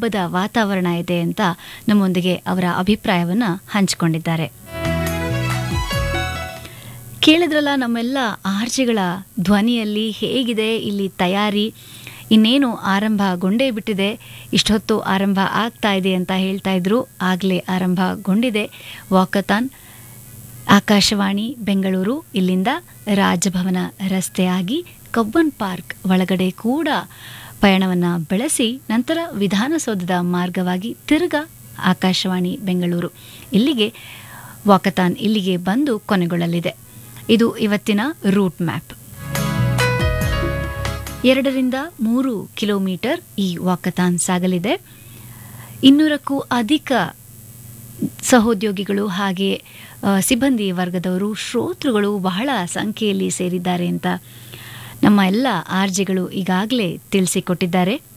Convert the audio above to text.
ಹಬ್ಬದ ವಾತಾವರಣ ಇದೆ ಅಂತ ನಮ್ಮೊಂದಿಗೆ ಅವರ ಅಭಿಪ್ರಾಯವನ್ನು ಹಂಚಿಕೊಂಡಿದ್ದಾರೆ ಕೇಳಿದ್ರಲ್ಲ ನಮ್ಮೆಲ್ಲ ಆರ್ಜಿಗಳ ಧ್ವನಿಯಲ್ಲಿ ಹೇಗಿದೆ ಇಲ್ಲಿ ತಯಾರಿ ಇನ್ನೇನು ಆರಂಭಗೊಂಡೇ ಬಿಟ್ಟಿದೆ ಇಷ್ಟೊತ್ತು ಆರಂಭ ಆಗ್ತಾ ಇದೆ ಅಂತ ಹೇಳ್ತಾ ಇದ್ರು ಆಗಲೇ ಆರಂಭಗೊಂಡಿದೆ ವಾಕಥಾನ್ ಆಕಾಶವಾಣಿ ಬೆಂಗಳೂರು ಇಲ್ಲಿಂದ ರಾಜಭವನ ರಸ್ತೆಯಾಗಿ ಕಬ್ಬನ್ ಪಾರ್ಕ್ ಒಳಗಡೆ ಕೂಡ ಪಯಣವನ್ನು ಬೆಳೆಸಿ ನಂತರ ವಿಧಾನಸೌಧದ ಮಾರ್ಗವಾಗಿ ತಿರುಗಾ ಆಕಾಶವಾಣಿ ಬೆಂಗಳೂರು ಇಲ್ಲಿಗೆ ವಾಕಥಾನ್ ಇಲ್ಲಿಗೆ ಬಂದು ಕೊನೆಗೊಳ್ಳಲಿದೆ ಇದು ಇವತ್ತಿನ ರೂಟ್ ಮ್ಯಾಪ್ ಎರಡರಿಂದ ಮೂರು ಕಿಲೋಮೀಟರ್ ಈ ವಾಕಥಾನ್ ಸಾಗಲಿದೆ ಇನ್ನೂರಕ್ಕೂ ಅಧಿಕ ಸಹೋದ್ಯೋಗಿಗಳು ಹಾಗೆ ಆ, ಸಿಬ್ಬಂದಿ ವರ್ಗದವರು ಶ್ರೋತೃಗಳು ಬಹಳ ಸಂಖ್ಯೆಯಲ್ಲಿ ಸೇರಿದ್ದಾರೆ ಅಂತ ನಮ್ಮ ಎಲ್ಲ ಆರ್ಜಿಗಳು ಈಗಾಗಲೇ ತಿಳಿಸಿಕೊಟ್ಟಿದ್ದಾರೆ